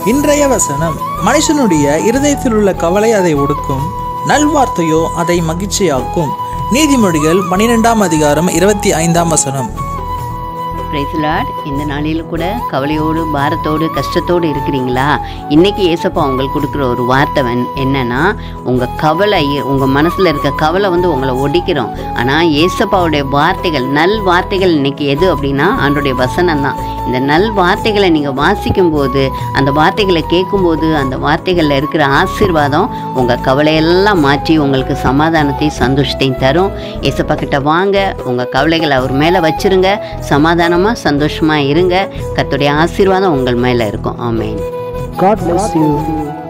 இன்றைய வசனம் மனுஷனுடைய இருதயத்தில் உள்ள கவலை அதை ஒடுக்கும் நல்வார்த்தையோ அதை மகிழ்ச்சியாக்கும் நீதிமொழிகள் பனிரெண்டாம் அதிகாரம் இருபத்தி ஐந்தாம் வசனம் பிரைஸ்லாட் இந்த நாளில் கூட கவலையோடு பாரத்தோடு கஷ்டத்தோடு இருக்கிறீங்களா இன்னைக்கு ஏசப்பா உங்களுக்கு கொடுக்குற ஒரு வார்த்தை வந்து என்னன்னா உங்கள் கவலை உங்கள் மனசில் இருக்க கவலை வந்து உங்களை ஒடிக்கிறோம் ஆனால் ஏசப்பாவுடைய வார்த்தைகள் நல் வார்த்தைகள் இன்னைக்கு எது அப்படின்னா ஆண்டுடைய வசனம் தான் இந்த நல் வார்த்தைகளை நீங்கள் வாசிக்கும் போது அந்த வார்த்தைகளை கேட்கும்போது அந்த வார்த்தைகளில் இருக்கிற ஆசீர்வாதம் உங்கள் கவலையெல்லாம் மாற்றி உங்களுக்கு சமாதானத்தை சந்தோஷத்தையும் தரும் ஏசப்பா கிட்ட வாங்க உங்கள் கவலைகளை அவர் மேலே வச்சிருங்க சமாதானமாக சந்தோஷமாக இருங்க கர்த்தருடைய ஆசீர்வாதம் உங்கள் மேலே இருக்கும் ஆமென் God bless you.